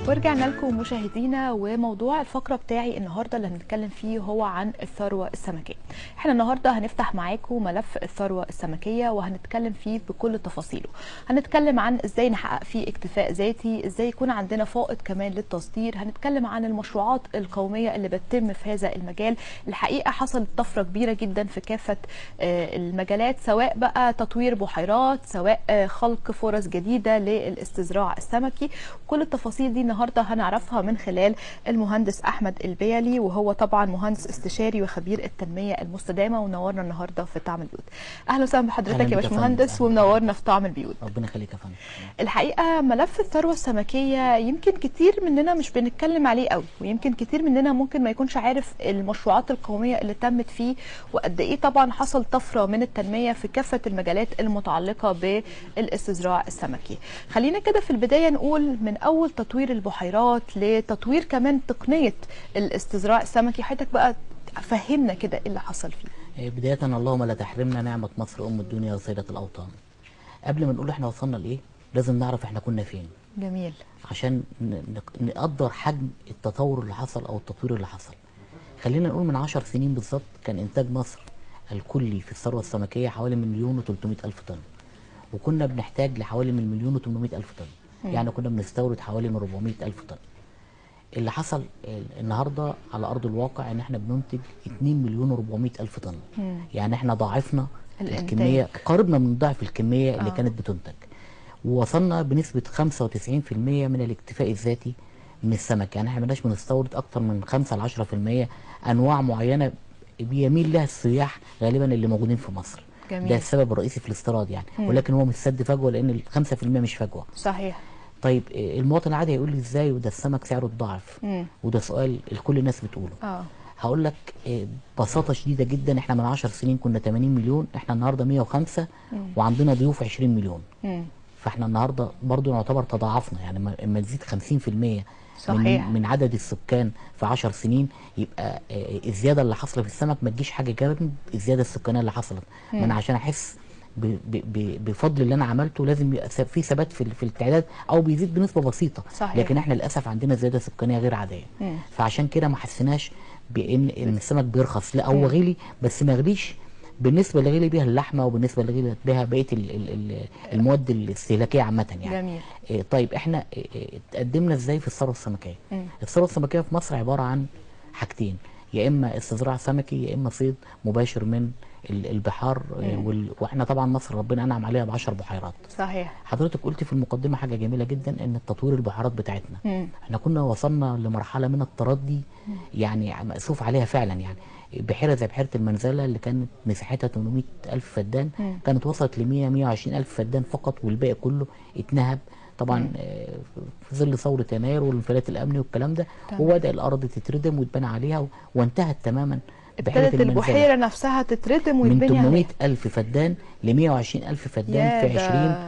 ورجعنا لكم مشاهدينا وموضوع الفقره بتاعي النهارده اللي هنتكلم فيه هو عن الثروه السمكيه. احنا النهارده هنفتح معاكم ملف الثروه السمكيه وهنتكلم فيه بكل تفاصيله. هنتكلم عن ازاي نحقق فيه اكتفاء ذاتي، ازاي يكون عندنا فائض كمان للتصدير، هنتكلم عن المشروعات القوميه اللي بتتم في هذا المجال. الحقيقه حصلت طفره كبيره جدا في كافه آه، المجالات سواء بقى تطوير بحيرات، سواء آه، خلق فرص جديده للاستزراع السمكي، كل التفاصيل دي النهارده هنعرفها من خلال المهندس احمد البيلي وهو طبعا مهندس استشاري وخبير التنميه المستدامه ونورنا النهارده في طعم البيوت. اهلا وسهلا أهلا بحضرتك بك يا يا باشمهندس فندم. ومنورنا في طعم البيوت. ربنا يخليك يا فندم الحقيقه ملف الثروه السمكيه يمكن كتير مننا مش بنتكلم عليه قوي ويمكن كتير مننا ممكن ما يكونش عارف المشروعات القوميه اللي تمت فيه وقد ايه طبعا حصل طفره من التنميه في كافه المجالات المتعلقه بالاستزراع السمكي. خلينا كده في البدايه نقول من اول تطوير البحيرات لتطوير كمان تقنيه الاستزراع السمكي حضرتك بقى فهمنا كده ايه اللي حصل فيه. آه، بداية اللهم لا تحرمنا نعمة مصر أم الدنيا وسيدة الأوطان قبل ما نقول احنا وصلنا لإيه لازم نعرف احنا كنا فين جميل. عشان ن- نق- نقدر حجم التطور اللي حصل أو التطوير اللي حصل خلينا نقول من عشر سنين بالظبط كان إنتاج مصر الكلي في الثروة السمكية حوالي من مليون وتلتمية ألف طن وكنا بنحتاج لحوالي من مليون وتمنمية ألف طن يعني كنا بنستورد حوالي من 400 ألف طن اللي حصل ال- النهارده على ارض الواقع ان احنا بننتج 2 مليون و400 الف طن يعني احنا ضاعفنا الإنتاج. الكميه قاربنا من ضعف الكميه اللي آه. كانت بتنتج ووصلنا بنسبه 95% من الاكتفاء الذاتي من السمك يعني احنا مبقناش بنستورد اكتر من 5 ل 10% انواع معينه بيميل لها السياح غالبا اللي موجودين في مصر جميل. ده السبب الرئيسي في الاستيراد يعني ولكن هو مش سد فجوه لان ال 5% مش فجوه صحيح. طيب إيه، المواطن العادي هيقول لي ازاي وده السمك سعره اتضاعف مم. وده سؤال الكل الناس بتقوله اه هقول لك إيه، ببساطه شديده جدا احنا من 10 سنين كنا 80 مليون احنا النهارده 105 وعندنا ضيوف 20 مليون مم. فاحنا النهارده برضو نعتبر تضاعفنا يعني لما- لما تزيد 50% صحيح. من, من عدد السكان في 10 سنين يبقى آه، الزياده اللي حاصله في السمك ما تجيش حاجه جنب الزياده السكانيه اللي حصلت ما انا عشان احس ب ب ب بفضل اللي انا عملته لازم يبقى ث- في ثبات في, ال- في التعداد او بيزيد بنسبه بسيطه صحيح. لكن احنا للاسف عندنا زياده سكانيه غير عاديه مم. فعشان كده ما حسيناش بان ان السمك بيرخص لا هو غلي بس ما غليش بالنسبه اللي غلي بيها اللحمه وبالنسبه اللي غلي بيها بقيه ال- ال- ال- المواد الاستهلاكيه عامه يعني جميل. إيه طيب احنا إيه إيه اتقدمنا ازاي في الثروه السمكيه مم. الثروه السمكيه في مصر عباره عن حاجتين يا اما استزراع سمكي يا اما صيد مباشر من ال- البحار إيه، وال... واحنا طبعا مصر ربنا انعم عليها ب 10 بحيرات صحيح. حضرتك قلت في المقدمه حاجه جميله جدا ان تطوير البحيرات بتاعتنا مم. احنا كنا وصلنا لمرحله من التردي يعني مأسوف عليها فعلا يعني بحيره زي بحيره المنزله اللي كانت مساحتها 800 الف فدان مم. كانت وصلت ل 100 120 الف فدان فقط والباقي كله اتنهب طبعا آه، في ظل ثوره يناير والانفلات الامني والكلام ده تمام. وبدا الارض تتردم ويتبنى عليها و- وانتهت تماما بحيره ابتدت المنزله البحيره نفسها تتردم من ويتبني 800 عليها الف فدان ل 120 الف فدان يا في ده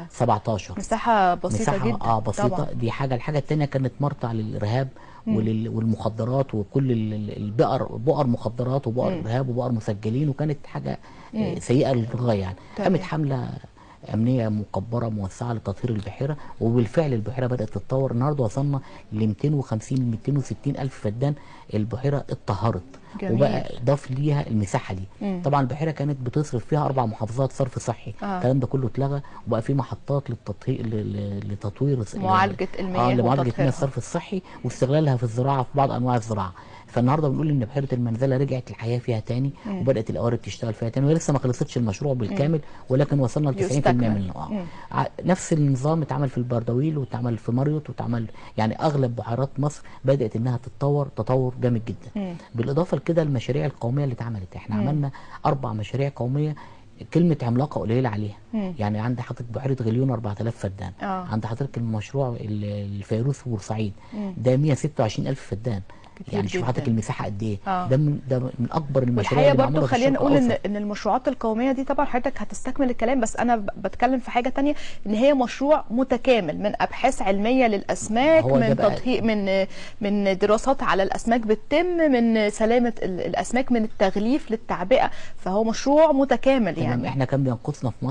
2017 مساحه بسيطه مساحة جدا اه بسيطة طبعا. دي حاجة الحاجة التانية كانت مرتع للإرهاب ولل... والمخدرات وكل ال- ال- البقر بقر مخدرات وبقر إرهاب وبقر مسجلين وكانت حاجة آه، سيئة للغاية يعني تمام. قامت حملة أمنية مكبرة موسعة لتطهير البحيرة وبالفعل البحيرة بدأت تتطور النهاردة وصلنا ل 250 ل 260 ألف فدان البحيرة اتطهرت جميل. وبقى ضاف ليها المساحة دي مم. طبعا البحيرة كانت بتصرف فيها أربع محافظات صرف صحي آه. الكلام ده كله اتلغى وبقى في محطات للتطهير ل- ل- لتطوير معالجة المياه اه لمعالجه وتطهيرها. مياه الصرف الصحي واستغلالها في الزراعه في بعض انواع الزراعه فالنهارده بنقول ان بحيره المنزله رجعت الحياه فيها تاني وبدات القوارب تشتغل فيها تاني وهي لسه ما خلصتش المشروع بالكامل ولكن وصلنا ل 90% يستكمل. منه اه مم. ع- نفس النظام اتعمل في البردويل واتعمل في مريوط واتعمل يعني اغلب بحيرات مصر بدات انها تتطور تطور جامد جدا مم. بالاضافه لكده المشاريع القوميه اللي اتعملت احنا عملنا اربع مشاريع قوميه كلمه عملاقه قليله عليها مم. يعني عند حضرتك بحيره غليون 4000 فدان آه. عند حضرتك المشروع ال- الفيروز في بورسعيد مم. ده 126 الف فدان كتير يعني شوف حضرتك جداً. المساحه قد ايه آه. ده من ده من اكبر المشاريع والحقيقه اللي برضو معموله في خلينا الشرق نقول ان الأوسط. ان المشروعات القوميه دي طبعا حضرتك هتستكمل الكلام بس انا ب- بتكلم في حاجه تانية ان هي مشروع متكامل من ابحاث علميه للاسماك هو ده من بقى- تطهير من من دراسات على الاسماك بتتم من سلامه ال- الاسماك من التغليف للتعبئه فهو مشروع متكامل تمام يعني احنا كان بينقصنا في مصر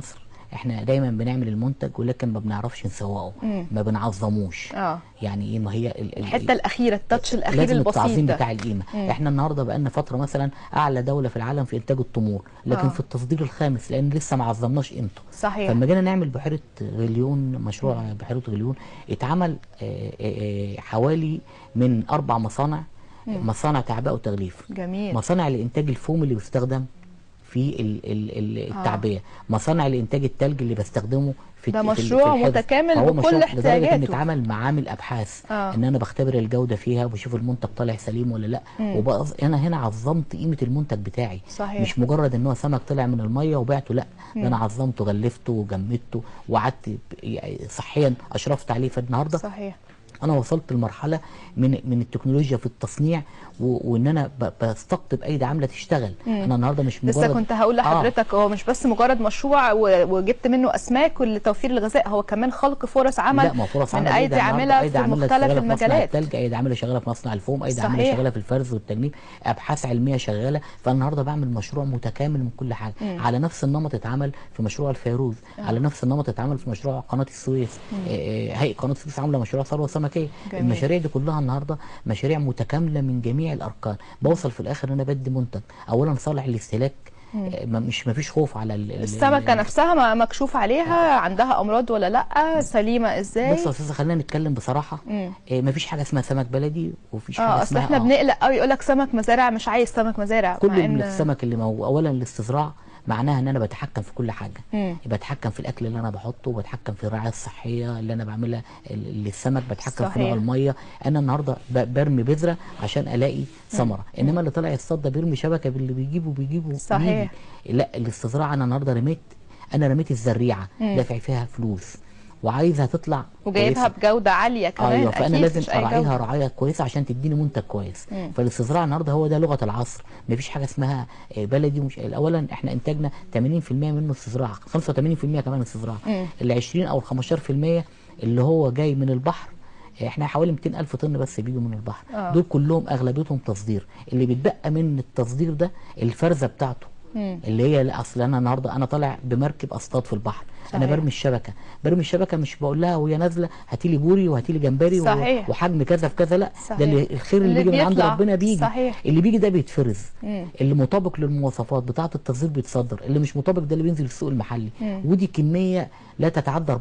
احنا دايما بنعمل المنتج ولكن ما بنعرفش نسوقه مم. ما بنعظموش اه يعني ايه ما هي ال- ال- الحته الاخيره التاتش الاخير لازم البسيط التعظيم ده بتاع القيمه مم. احنا النهارده بقالنا فتره مثلا اعلى دوله في العالم في انتاج التمور لكن آه. في التصدير الخامس لان لسه ما عظمناش قيمته صحيح فلما جينا نعمل بحيره غليون مشروع بحيره غليون اتعمل آه، آه، آه، حوالي من اربع مصانع مصانع تعبئه وتغليف جميل مصانع لانتاج الفوم اللي بيستخدم في ال- ال- ال- التعبئه مصانع لانتاج التلج اللي بستخدمه في ده في ال- في مشروع الحفظ. متكامل فهو بكل مشروع لدرجة ان احتياجاته. اتعمل معامل ابحاث آه. ان انا بختبر الجوده فيها وبشوف المنتج طالع سليم ولا لا مم. وبقى انا هنا عظمت قيمه المنتج بتاعي صحيح. مش مجرد ان هو سمك طلع من الميه وبعته لا ده انا عظمته غلفته وجمدته وقعدت ب- يعني صحيا اشرفت عليه فالنهارده صحيح انا وصلت لمرحله من من التكنولوجيا في التصنيع و- وان انا ب- بستقطب ايدي عامله تشتغل انا النهارده مش مجرد لسه كنت هقول لحضرتك هو مش بس مجرد مشروع و- وجبت منه اسماك لتوفير الغذاء هو كمان خلق فرص عمل لا ما فرص من عمل إيه ايدي ده النهاردة؟ عامله أيدي في عاملة مختلف شغالة في مصنع المجالات التلج ايدي عامله شغاله في مصنع الفوم ايدي عامله صحيح. شغاله في الفرز والتجميل ابحاث علميه شغاله فالنهارده بعمل مشروع متكامل من كل حاجه على نفس النمط اتعمل في مشروع الفيروز على نفس النمط اتعمل في مشروع قناه السويس آه، آه، هيئه قناه السويس عامله مشروع ثروه سمكيه جميل. المشاريع دي كلها النهارده مشاريع متكامله من جميع الاركان بوصل في الاخر ان انا بدي منتج اولا صالح للاستهلاك آه، ما- مش ما فيش خوف على ال- ال- السمكه ال- نفسها ما- مكشوف عليها عندها امراض ولا لا سليمه ازاي بص يا استاذه خلينا نتكلم بصراحه مم. إيه مفيش حاجه اسمها سمك بلدي ومفيش اه حاجه اصل اسمها احنا آه. بنقلق قوي يقول لك سمك مزارع مش عايز سمك مزارع كل مع من إن- السمك اللي مو اولا الاستزراع معناها ان انا بتحكم في كل حاجه مم. بتحكم في الاكل اللي انا بحطه بتحكم في الرعايه الصحيه اللي انا بعملها ال- للسمك بتحكم في صحيح. نوع الميه انا النهارده ب- برمي بذره عشان الاقي ثمره انما اللي طالع يصطاد ده بيرمي شبكه باللي بيجيبه بيجيبه صحيح. بيجي. لا الاستزراع انا النهارده رميت انا رميت الزريعه دافع فيها فلوس وعايزها تطلع وجايبها كويسة. بجوده عاليه كمان ايوه فانا أكيد لازم مش أي اراعيها جودة. رعايه كويسه عشان تديني منتج كويس مم. فالاستزراع النهارده هو ده لغه العصر مفيش حاجه اسمها آه، بلدي ومش اولا احنا انتاجنا 80% منه استزراع 85% كمان استزراع مم. ال 20 او ال 15% اللي هو جاي من البحر آه، احنا حوالي 200 الف طن بس بيجوا من البحر آه. دول كلهم اغلبيتهم تصدير اللي بيتبقى من التصدير ده الفرزه بتاعته مم. اللي هي لا اصل انا النهارده انا طالع بمركب اصطاد في البحر انا صحيح. برمي الشبكه برمي الشبكه مش بقول لها وهي نازله هاتي لي بوري وهاتي لي جمبري و- صحيح. وحجم كذا في كذا لا صحيح. ده اللي الخير اللي, اللي بيجي من عند بيطلع. ربنا بيجي صحيح. اللي بيجي ده بيتفرز مم. اللي مطابق للمواصفات بتاعه التصدير بيتصدر اللي مش مطابق ده اللي بينزل في السوق المحلي مم. ودي كميه لا تتعدى 4%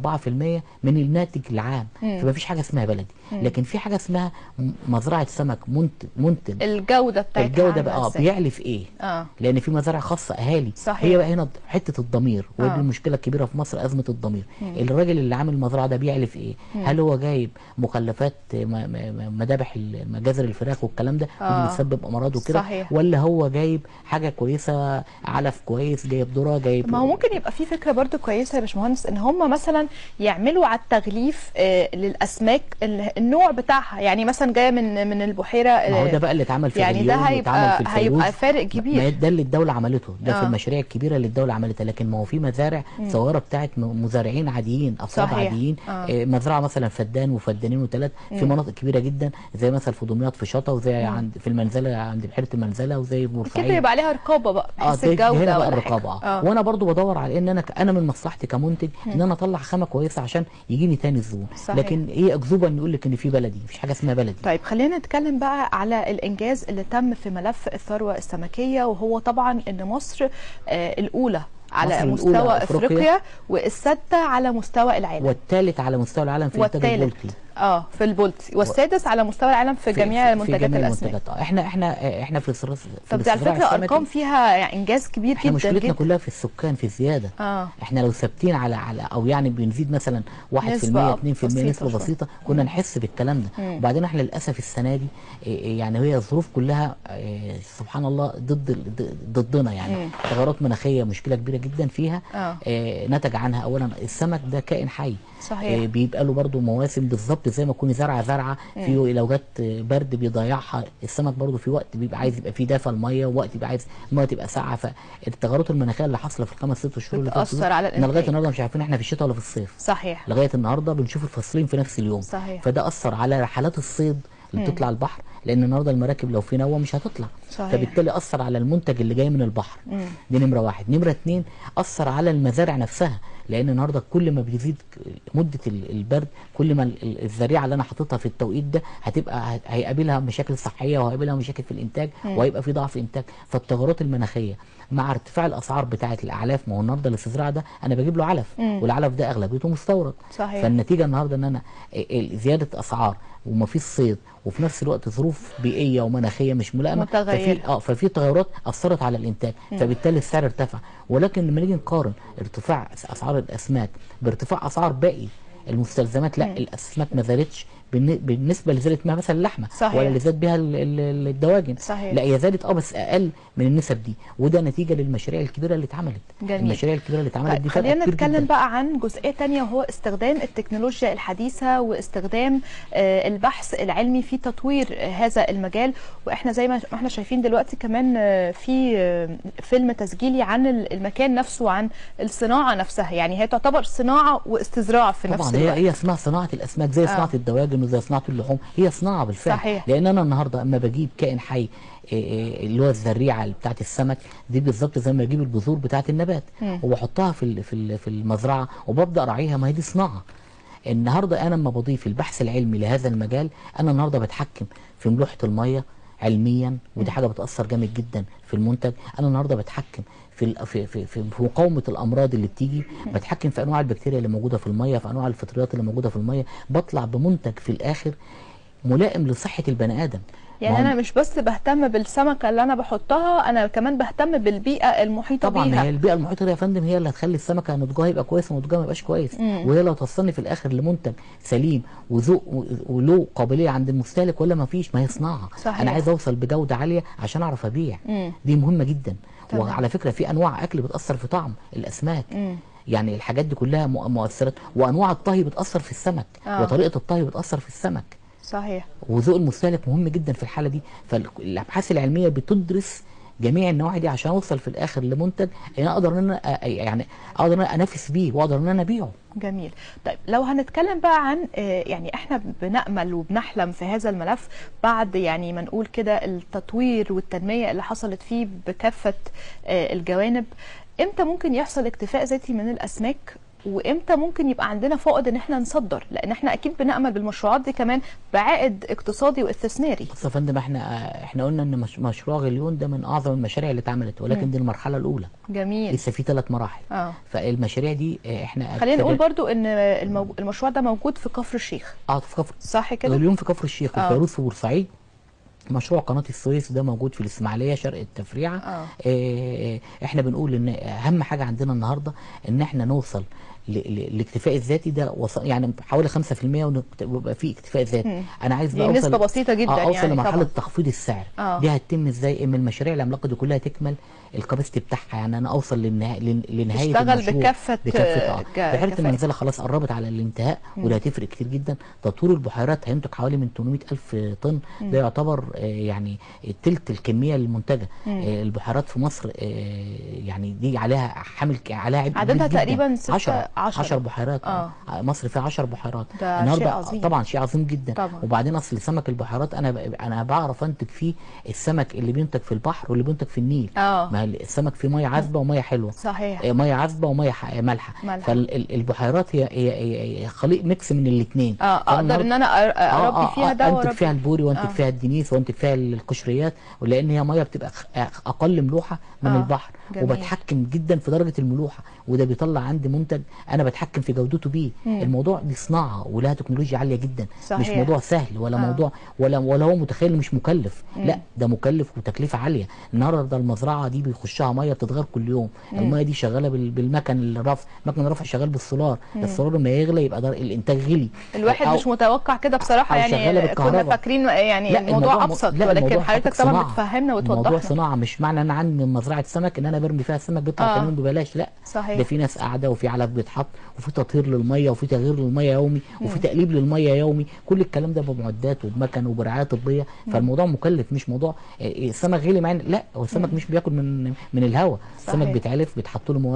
من الناتج العام مم. فما فيش حاجه اسمها بلدي لكن في حاجه اسمها م- مزرعه سمك منتج منتج الجوده بتاعتها الجوده بقى عاملة اه إزاي؟ بيعلي في ايه اه لان في مزارع خاصه اهالي صحيح. هي بقى هنا حته الضمير ودي آه. المشكله الكبيره في مصر ازمه الضمير الراجل اللي عامل المزرعه ده بيعلي في ايه هل هو جايب مخلفات م- م- مذابح ال- مجازر الفراخ والكلام ده آه. ودي بتسبب امراض وكده صحيح. ولا هو جايب حاجه كويسه علف كويس جايب ذره جايب ما هو ممكن يبقى في فكره برضو كويسه يا باشمهندس ان هم مثلا يعملوا على التغليف آه، للاسماك ال- النوع بتاعها يعني مثلا جايه من من البحيره ما هو آه، ده بقى اللي اتعمل في يعني ده غليون واتعمل في هيبقى هيبقى الفيروز. فارق ما كبير ده اللي الدوله عملته ده آه. في المشاريع الكبيره اللي الدوله عملتها لكن ما هو في مزارع صغيره بتاعت م- مزارعين عاديين افراد صحيح. عاديين آه. آه. مزرعه مثلا فدان وفدانين وثلاث في مناطق كبيره جدا زي مثلا في دمياط في شطا وزي عند في المنزله عند بحيره المنزله وزي كده بورسعيد يبقى عليها رقابه بقى اه بحيث ده الجوده هنا بقى ولا الرقابه حاجة. اه وانا برضو بدور على ان انا ك- انا من مصلحتي كمنتج ان انا اطلع خامه كويسه عشان يجيني تاني الزبون صحيح. لكن ايه اكذوبه ان يقول لك ان في بلدي مفيش حاجه اسمها بلدي طيب خلينا نتكلم بقى على الانجاز اللي تم في ملف الثروه السمكيه وهو طبعا ان مصر آه الاولى على مصر مستوى الأولى افريقيا, أفريقيا والسادسه على مستوى العالم والثالث على مستوى العالم في انتاج والثالث البلطي اه في البولتي والسادس على مستوى العالم في, جميع منتجات في جميع الاسماك المنتجات آه، احنا احنا احنا في الصراص في طب دي على الاستزراع فكره السمكي، ارقام فيها يعني انجاز كبير احنا جدا مشكلتنا جدا كلها في السكان في الزياده اه احنا لو ثابتين على على او يعني بنزيد مثلا 1% 2% نسبة نسبه بسيطة بسيطه, شوية. بسيطة كنا نحس بالكلام ده مم. وبعدين احنا للاسف السنه دي إيه، إيه، يعني هي الظروف كلها إيه، سبحان الله ضد ال- ضد- ضدنا يعني مم. تغيرات مناخيه مشكله كبيره جدا فيها آه. إيه، نتج عنها اولا السمك ده كائن حي صحيح. إيه، بيبقى له برضه مواسم بالظبط زي ما تكوني زرعه زرعه في لو جت برد بيضيعها السمك برضه في وقت بيبقى عايز يبقى فيه دافى الميه ووقت يبقى عايز الميه تبقى ساقعه فالتغيرات المناخيه اللي حاصله في الخمس ست شهور اللي فاتوا بتأثر دول، على احنا لغايه الإنتاج. النهارده مش عارفين احنا في الشتاء ولا في الصيف صحيح لغايه النهارده بنشوف الفصلين في نفس اليوم صحيح. فده اثر على رحلات الصيد اللي بتطلع البحر لان النهارده المراكب لو في نوه مش هتطلع صحيح. فبالتالي اثر على المنتج اللي جاي من البحر دي نمره واحد نمره اتنين اثر على المزارع نفسها لان النهارده كل ما بيزيد مده ال- البرد كل ما ال- ال- الزريعه اللي انا حاططها في التوقيت ده هتبقى هت- هيقابلها مشاكل صحيه وهيقابلها مشاكل في الانتاج وهيبقى في ضعف انتاج فالتغيرات المناخيه مع ارتفاع الاسعار بتاعه الاعلاف ما هو النهارده الاستزراع ده انا بجيب له علف والعلف ده اغلبيته مستورد صحيح. فالنتيجه النهارده ان انا ال- زياده اسعار وما فيش صيد وفي نفس الوقت ظروف بيئيه ومناخيه مش ملائمه متغيرة. ففي اه ففي تغيرات اثرت على الانتاج فبالتالي السعر ارتفع ولكن لما نيجي نقارن ارتفاع اسعار الاسماك بارتفاع اسعار باقي المستلزمات لا الاسماك ما زادتش بالن- بالنسبه اللي زادت بها مثلا اللحمه صحيح. ولا اللي زاد بها ال- ال- الدواجن صحيح. لا هي زادت اه بس اقل من النسب دي وده نتيجه للمشاريع الكبيره اللي اتعملت جميل. المشاريع الكبيره اللي اتعملت طيب دي فرق خلينا كتير نتكلم جدا. بقى عن جزئيه تانية وهو استخدام التكنولوجيا الحديثه واستخدام آه، البحث العلمي في تطوير آه، هذا المجال واحنا زي ما احنا شايفين دلوقتي كمان آه، في آه، فيلم تسجيلي عن ال- المكان نفسه وعن الصناعه نفسها يعني هي تعتبر صناعه واستزراع في نفس طبعا هي الوقت هي اسمها صناعه الاسماك زي صناعه الدواجن وزي صناعه اللحوم هي صناعه بالفعل صحيح. لان انا النهارده اما بجيب كائن حي إيه إيه اللي هو الزريعه بتاعت السمك دي بالظبط زي ما بجيب البذور بتاعت النبات وبحطها في ال- في ال- في المزرعه وببدا اراعيها ما هي دي صناعه النهارده انا لما بضيف البحث العلمي لهذا المجال انا النهارده بتحكم في ملوحه الميه علميا ودي حاجه بتاثر جامد جدا في المنتج انا النهارده بتحكم في ال- في في, في في مقاومه الامراض اللي بتيجي بتحكم في انواع البكتيريا اللي موجوده في الميه في انواع الفطريات اللي موجوده في الميه بطلع بمنتج في الاخر ملائم لصحه البني ادم يعني ما هو- انا مش بس بهتم بالسمكه اللي انا بحطها انا كمان بهتم بالبيئه المحيطه طبعا بيها هي البيئه المحيطه دي يا فندم هي اللي هتخلي السمكه نضجها يبقى كويس ونضجها ما يبقاش كويس وهي لو توصلني في الاخر لمنتج سليم وذوق و- وله قابليه عند المستهلك ولا ما فيش ما هي صناعه صحيح. انا عايز اوصل بجوده عاليه عشان اعرف ابيع دي مهمه جدا تمام. وعلى فكره في انواع اكل بتاثر في طعم الاسماك يعني الحاجات دي كلها مؤ- مؤثرات وانواع الطهي بتاثر في السمك آه. وطريقه الطهي بتاثر في السمك صحيح وذوق المستهلك مهم جدا في الحاله دي فالابحاث العلميه بتدرس جميع النواحي دي عشان اوصل في الاخر لمنتج انا اقدر ان انا أ- يعني اقدر ان انا انافس بيه واقدر ان انا ابيعه جميل طيب لو هنتكلم بقى عن آه، يعني احنا بنأمل وبنحلم في هذا الملف بعد يعني ما نقول كده التطوير والتنمية اللي حصلت فيه بكافة آه، الجوانب امتى ممكن يحصل اكتفاء ذاتي من الأسماك وامتى ممكن يبقى عندنا فائض ان احنا نصدر لان احنا اكيد بنأمل بالمشروعات دي كمان بعائد اقتصادي واستثماري بص يا فندم احنا احنا قلنا ان مش مشروع غليون ده من اعظم المشاريع اللي اتعملت ولكن دي المرحله الاولى جميل لسه في ثلاث مراحل اه فالمشاريع دي اه، احنا خلينا نقول ابتدى- برضو ان المو... المشروع ده موجود في كفر الشيخ اه في كفر صح كده غليون في كفر الشيخ آه. وفيروز في بورسعيد مشروع قناه السويس ده موجود في الاسماعيليه شرق التفريعه آه. اه احنا بنقول ان اهم حاجه عندنا النهارده ان احنا نوصل ل- ل- الاكتفاء الذاتي ده وصل يعني حوالي 5% ويبقى في اكتفاء ذاتي انا عايز دي بقى اوصل نسبة بسيطة جدا آه اوصل يعني لمرحله طبعا. تخفيض السعر آه. دي هتتم ازاي ان المشاريع العملاقه دي كلها تكمل الكباستي بتاعها يعني انا اوصل للنهايه لنهايه تشتغل المشروع بكافة- بكافه اه ك- بحيره كفاءة. المنزله خلاص قربت على الانتهاء وده هتفرق كتير جدا تطوير البحيرات هينتج حوالي من 800 الف طن ده يعتبر آه، يعني تلت الكميه المنتجه آه، البحيرات في مصر آه، يعني دي عليها حامل ك- عليها عبء عددها كبير جداً. تقريباً ستة- 10 عشرة. 10 بحيرات آه. آه. مصر فيها 10 بحيرات ده شيء عظيم. طبعا شيء عظيم جدا طبعاً. وبعدين اصل سمك البحيرات انا ب... انا بعرف انتج فيه السمك اللي بينتج في البحر واللي بينتج في النيل آه. ما السمك فيه ميه عذبه وميه حلوه صحيح آه، ميه عذبه وميه ح- مالحه مالحة. فالبحيرات هي هي هي, هي خليط ميكس من الاثنين اه اقدر ان انا أر- اربي فيها ده انتج واربي فيها البوري وانتج آه. فيها الدنيس وانتج فيها القشريات ولان هي ميه بتبقى خ- اقل ملوحه من آه، البحر جميل. وبتحكم جدا في درجه الملوحه وده بيطلع عندي منتج انا بتحكم في جودته بيه الموضوع دي صناعه ولها تكنولوجيا عاليه جدا صحيح. مش موضوع سهل ولا آه. موضوع ولا ولا هو متخيل مش مكلف لا ده مكلف وتكلفه عاليه النهارده المزرعه دي بيخشها ميه بتتغير كل يوم الميه دي شغاله بال- بالمكن الرفع مكن الرفع شغال بالسولار السولار لما يغلى يبقى در- الانتاج غلي الواحد أو- مش متوقع كده بصراحه أو شغالة يعني بالكهرباء. كنا فاكرين يعني الموضوع م- ابسط لا، ولكن الموضوع حضرتك حضرتك طبعا صناعة. بتفهمنا الموضوع وتوضحنا صناعه مش معنى ان انا عندي مزرعه سمك ان انا برمي فيها سمك بيطلع آه. آه. كمان ببلاش لا صحيح. ده في ناس قاعده وفي علف بيتحط وفي تطهير للميه وفي تغيير للميه يومي وفي تقليب للميه يومي كل الكلام ده بمعدات وبمكن وبرعايه طبيه فالموضوع مكلف مش موضوع إيه، السمك غلي معانا لا هو السمك مش بياكل من من الهواء صحيح. السمك بيتعلف بيتحط له مواد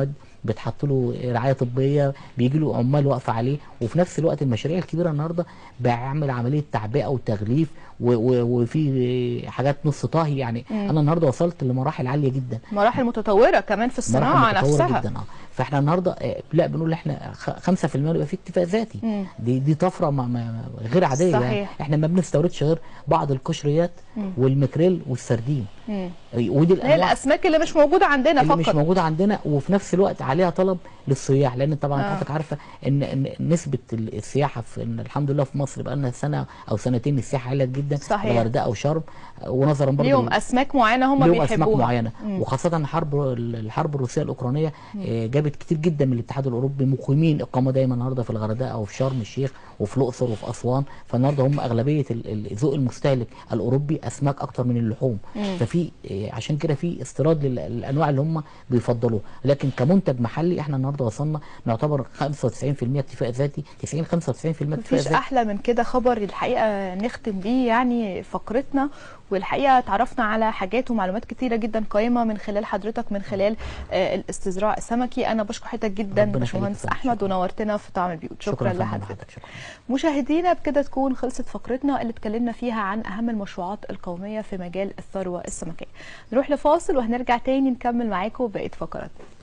بيتحط له رعايه طبيه بيجي له عمال واقفه عليه وفي نفس الوقت المشاريع الكبيره النهارده بيعمل عمليه تعبئه وتغليف و- و- وفي حاجات نص طهي يعني مم. انا النهارده وصلت لمراحل عاليه جدا مراحل متطوره كمان في الصناعه مراحل متطورة نفسها جدا اه فاحنا النهارده آه، لا بنقول احنا خ- 5% يبقى في اكتفاء ذاتي مم. دي دي طفره ما ما غير عاديه يعني صحيح. احنا ما بنستوردش غير بعض القشريات مم. والمكريل والسردين مم. ودي هي الانواع الاسماك اللي مش موجوده عندنا اللي مش فقط موجوده عندنا وفي نفس الوقت عليها طلب للسياح لان طبعا آه. حضرتك عارفه ان إن نسبه ال- السياحه في إن الحمد لله في مصر بقى لنا سنه او سنتين السياحه علت جدا صحيح. الغردقه وشرم ونظرا برضه ليهم اسماك معينه هم ليهم اسماك بيحبوها معينه مم. وخاصه الحرب الحرب الروسيه الاوكرانيه آه، جابت كتير جدا من الاتحاد الاوروبي مقيمين اقامه دايما النهارده في الغردقه وفي شرم الشيخ وفي الاقصر وفي اسوان فالنهارده هم اغلبيه ال- ال- ذوق المستهلك الاوروبي اسماك اكتر من اللحوم مم. ففي آه، عشان كده في استيراد لل- للانواع اللي هم بيفضلوها لكن كمنتج محلي احنا النهارده وصلنا نعتبر 95% اكتفاء ذاتي 90 95% اكتفاء مفيش ذاتي احلى من كده خبر الحقيقه نختم بيه يعني فقرتنا والحقيقه اتعرفنا على حاجات ومعلومات كتيره جدا قيمه من خلال حضرتك من خلال آه، الاستزراع السمكي انا بشكر حضرتك جدا ربنا باشمهندس يخليك يا فندم. احمد ونورتنا في طعم البيوت شكرا, شكرا يا فندم لحضرتك لحضرتك شكرا مشاهدينا بكده تكون خلصت فقرتنا اللي اتكلمنا فيها عن اهم المشروعات القوميه في مجال الثروه السمكيه نروح لفاصل وهنرجع تاني نكمل معاكم بقيه فقراتنا